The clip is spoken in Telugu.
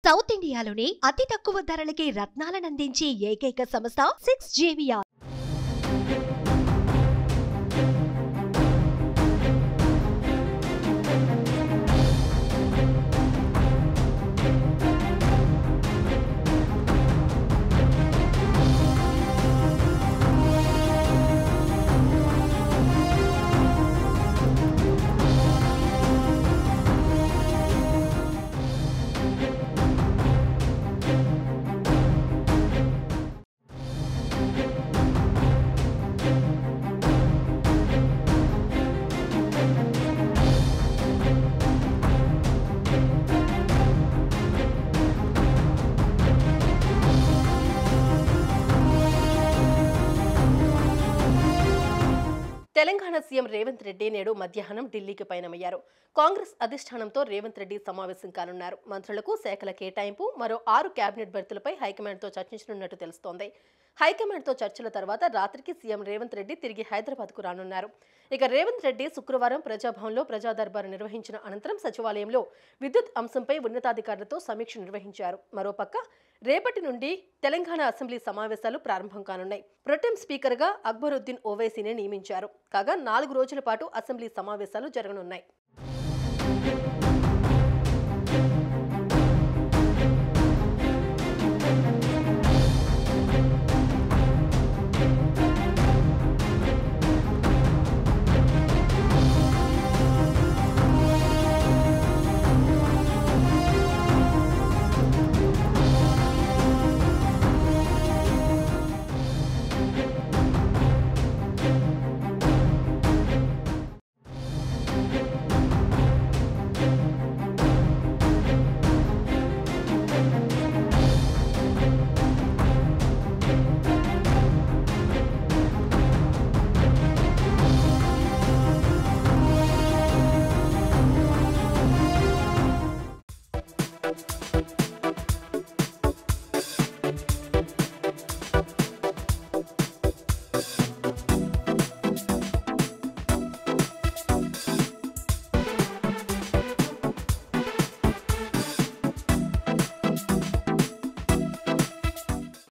సౌత్ ఇండియాలోనే అతి తక్కువ ధరలకి రత్నాలనందించే ఏకైక సంస్థ సిక్స్ జేవియా తెలంగాణ సీఎం రేవంత్ రెడ్డి నేడు మధ్యాహ్నం ఢిల్లీకి పయనమయ్యారు కాంగ్రెస్ అధిష్టానంతో రేవంత్ రెడ్డి సమావేశం కానున్నారు మంత్రులకు శాఖల కేటాయింపు మరో ఆరు కేబినెట్ బెర్తులపై హైకమాండ్తో చర్చించనున్నట్టు తెలుస్తోంది హైకమాండ్తో చర్చల తర్వాత రాత్రికి సీఎం రేవంత్ రెడ్డి తిరిగి హైదరాబాద్కు రానున్నారు ఇక రేవంత్ రెడ్డి శుక్రవారం ప్రజాభవన్లో ప్రజా దర్బారు నిర్వహించిన అనంతరం సచివాలయంలో విద్యుత్ అంశంపై ఉన్నతాధికారులతో సమీక్ష నిర్వహించారు మరోపక్క రేపటి నుండి తెలంగాణ అసెంబ్లీ సమావేశాలు ప్రారంభం కానున్నాయి ప్రొటెం స్పీకర్గా అక్బరుద్దీన్ ఓవైసీని నియమించారు కాగా నాలుగు రోజుల పాటు అసెంబ్లీ సమావేశాలు జరగనున్నాయి